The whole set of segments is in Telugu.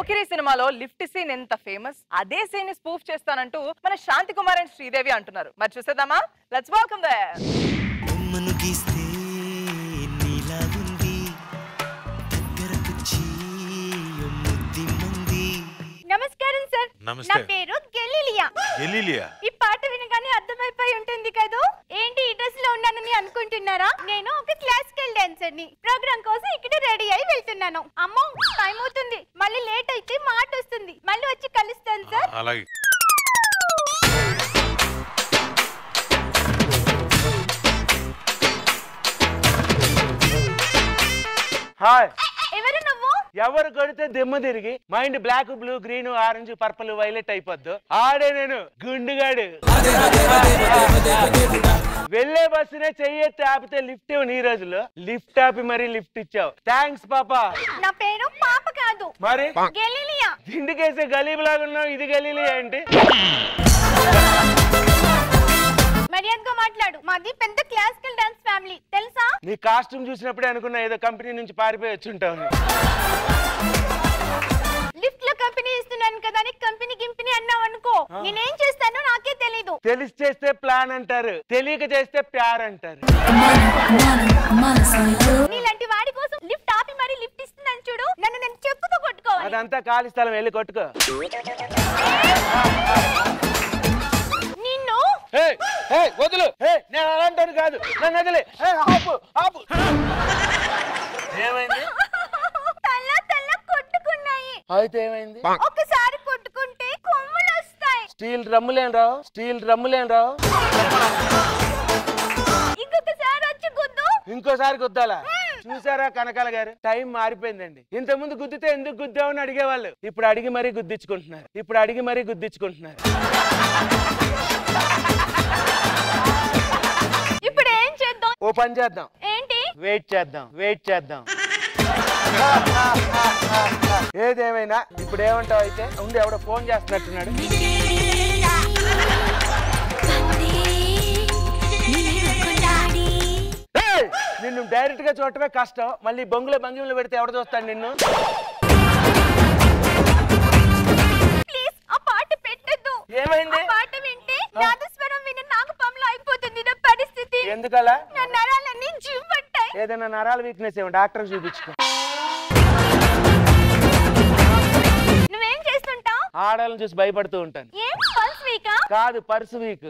పోకిరి సినిమాలో లిఫ్ట్ సీన్ ఎంత ఫేమస్ అదే సీన్ ని స్పూఫ్ చేస్తానంటూ మన శాంతి కుమార్ అండ్ శ్రీదేవి అంటున్నారు మరి చూసేద్దామా లెట్స్ వెల్కమ్ దే బొమ్మను గీస్తే నీలాగుంది దగ్గరకొచ్చి ముద్ది మంది నమస్కారం సార్ నమస్తే. నా పేరు గెలీలియా గెలీలియా ఈ పాట వినగానే అర్థమైపోయి ఉంటుంది కదా ఏంటి ఈ డ్రెస్ లో ఉన్నానని అనుకుంటున్నారా నేను ఒక క్లాసికల్ డాన్సర్ ని ప్రోగ్రామ్ కోసం ఇక్కడ రెడీ అయి వెళ్తున్నాను అమ్మో టైం అవుతుంది మళ్ళీ లేట్ అయితే మాట వస్తుంది మళ్ళీ వచ్చి కలుస్తాను సార్ అలాగే హాయ్ ఎవరు నువ్వు ఎవరు కొడితే దిమ్మ తిరిగి mind block blue green orange purple violet అయిపోద్దు ఆడే నేను గుండుగాడు వెళ్ళే బస్సునే చెయ్యెత్తి ఆపితే లిఫ్ట్ ఇవ్వను ఈ రోజుల్లో లిఫ్ట్ ఆపి మరీ లిఫ్ట్ ఇచ్చావు థ్యాంక్స్ పాపా నా పేరు పాప కాదు మరి గెలీలియా దిండుకేసే గలీబ్ లాగా ఉన్నావు ఇది గలీలి ఏంటి మర్యాదగా మాట్లాడు మాది పెద్ద క్లాసికల్ డాన్స్ ఫ్యామిలీ తెలుసా నీ కాస్ట్యూమ్ చూసినప్పుడే అనుకున్నా ఏదో కంపెనీ నుంచి పారిపోయి వచ్చుంటావు అని. లిఫ్ట్ లో కంపెనీ ఇస్తున్నాను కదా అని కంపెనీ గింపిని అన్నావు అనుకో నేనేం చేస్తానో నాకే తెలీదు తెలిసి చేస్తే ప్లాన్ అంటారు తెలియక చేస్తే ప్యార్ అంటారు నీలాంటి వాడి కోసం లిఫ్ట్ ఆపి మరి లిఫ్ట్ ఇస్తున్నాను చూడు నన్ను నేను చెప్పుతో కొట్టుకోవాలి అదంతా ఖాళీ స్థలం వెళ్ళి కొట్టుకో నిన్ను ఏయ్, ఏయ్, వదులు ఏయ్, నేను అలాంటాను కాదు నన్ను వదిలే ఏయ్, ఆపు ఆపు ఏమైంది తల్ల తల్ల కొట్టుకున్నాయి అయితే ఏమైంది ఒకసారి కొట్టుకుంటే కొమ్ములు వస్తాయి స్టీల్ డ్రమ్ములేం రావు స్టీల్ డ్రమ్ములేం రావు ఇంకొకసారి వచ్చి గుద్దు ఇంకోసారి గుద్దాలా చూసారా కనకాల గారు టైం మారిపోయిందండి ఇంత ముందు గుద్దితే ఎందుకు గుద్దామని అడిగేవాళ్ళు ఇప్పుడు అడిగి మరీ గుద్దించుకుంటున్నారు ఇప్పుడు అడిగి మరీ గుద్దించుకుంటున్నారు ఇప్పుడు ఏం చేద్దాం ఓ పని చేద్దాం ఏంటి వెయిట్ చేద్దాం వెయిట్ చేద్దాం ఏదేమైనా ఇప్పుడు ఏమంటావు అయితే ఉండి ఎవడో ఫోన్ చేస్తున్నట్టున్నాడు ఏయ్! నిన్ను డైరెక్ట్ గా చూడటమే కష్టం మళ్ళీ బొంగుల భంగిమలు పెడితే ఎవడ చూస్తాడు నిన్ను ప్లీజ్ ఆ పాట పెట్టద్దు ఏమైంది ఆ పాట వింటే నాదస్వరం విని నాకు పనులు అయిపోతుంది నా పరిస్థితి ఎందుకలా నా నరాలన్నీ జివ్వంటాయి ఏదైనా నరాల వీక్నెస్ ఏమో డాక్టర్ చూపించుకో నువ్వేం చేస్తుంటావు ఆడాలను చూసి భయపడుతూ ఉంటాను ఏం పల్స్ వీకా కాదు పర్సు వీక్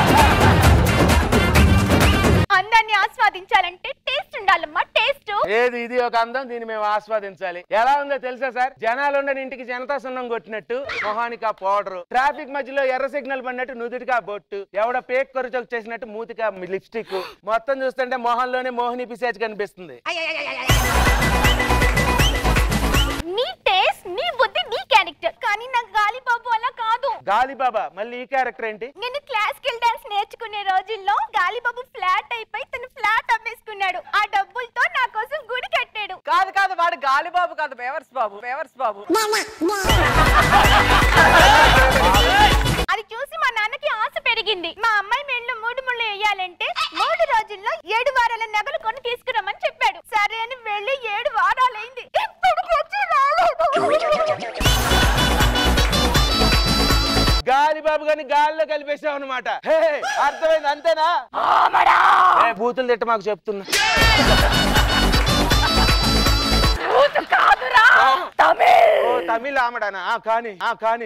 అందాన్ని ఆస్వాదించాలంటే టేస్ట్ ఉండాలమ్మా టేస్ట్ ఏది ఇది ఒక అందం దీన్ని మేము ఆస్వాదించాలి ఎలా ఉందో తెలుసా సార్ జనాలు ఉండని ఇంటికి జనతా సున్నం కొట్టినట్టు మొహానికి ఆ పౌడర్ ట్రాఫిక్ మధ్యలో ఎర్ర సిగ్నల్ పడినట్టు నుదుటికి ఆ బొట్టు ఎవడ పేక్ కొరచొక్ చేసినట్టు మూతికి ఆ లిప్స్టిక్ మొత్తం చూస్తుంటే మొహంలోనే మోహిని పిశాచ్ కనిపిస్తుంది నీ టేస్ట్ నీ బుద్ధి నీ క్యారెక్టర్ కానీ నాకు గాలిబాబు అలా కాదు గాలి బాబా మళ్ళీ ఈ క్యారెక్టర్ ఏంటి నేను క్లాసికల్ డాన్స్ నేర్చుకునే రోజుల్లో గాలిబాబు ఫ్లాట్ అయిపోయి తను ఫ్లాట్ అమ్మేసుకున్నాడు ఆ డబ్బులతో నా కోసం గుడి కట్టాడు కాదు కాదు వాడు గాలిబాబు కాదు బేవర్స్ బాబు బేవర్స్ బాబు అది చూసి మా నాన్నకి ఆశ పెరిగింది మా అమ్మాయి మెళ్ళు మూడు ముళ్ళు వేయాలంటే మూడు రోజుల్లో ఏడు వారాల నగలు కొని తీసుకురమ్మని చెప్పాడు సరే అని వెళ్ళి ఏడు వారాలైంది ఇప్పటికి వచ్చి రాలేదు గాలి బాబు గాని గాలిలో కలిపేసావు అనమాట అర్థమైంది అంతేనా ఏ, బూతులు తిట్ట మాకు చెప్తున్నా ఓ తమిళ ఆమడానా ఆ, కానీ ఆ, కానీ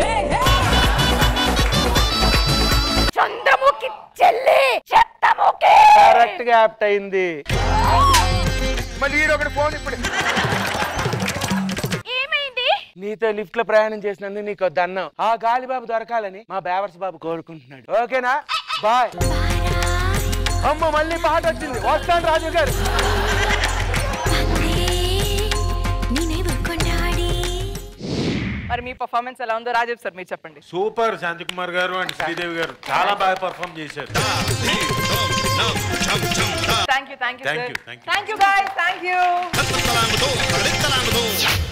చంద్రముఖి చెల్లి చెత్తముఖి కరెక్ట్ గా యాప్ట్ అయింది మళ్ళీ వీడు ఒకటి ఫోన్ ఇప్పుడు ఏమైంది నీతో లిఫ్ట్ లో ప్రయాణం చేసినందుకు నీకు దన్నం ఆ గాలి బాబు దొరకాలని మా బేవర్స్ బాబు కోరుకుంటున్నాడు ఓకేనా బాయ్ అమ్మ మళ్ళీ పాట వచ్చింది వస్తాను రాజు గారు మరి మీ పర్ఫార్మెన్స్ ఎలా ఉందో రాజీవ్ సార్ మీరు చెప్పండి సూపర్ శాంతి కుమార్ గారు అండ్ శ్రీదేవి గారు చాలా బాగా పర్ఫామ్ చేశారు thank you thank you Thank sir you, thank you. Thank you guys thank you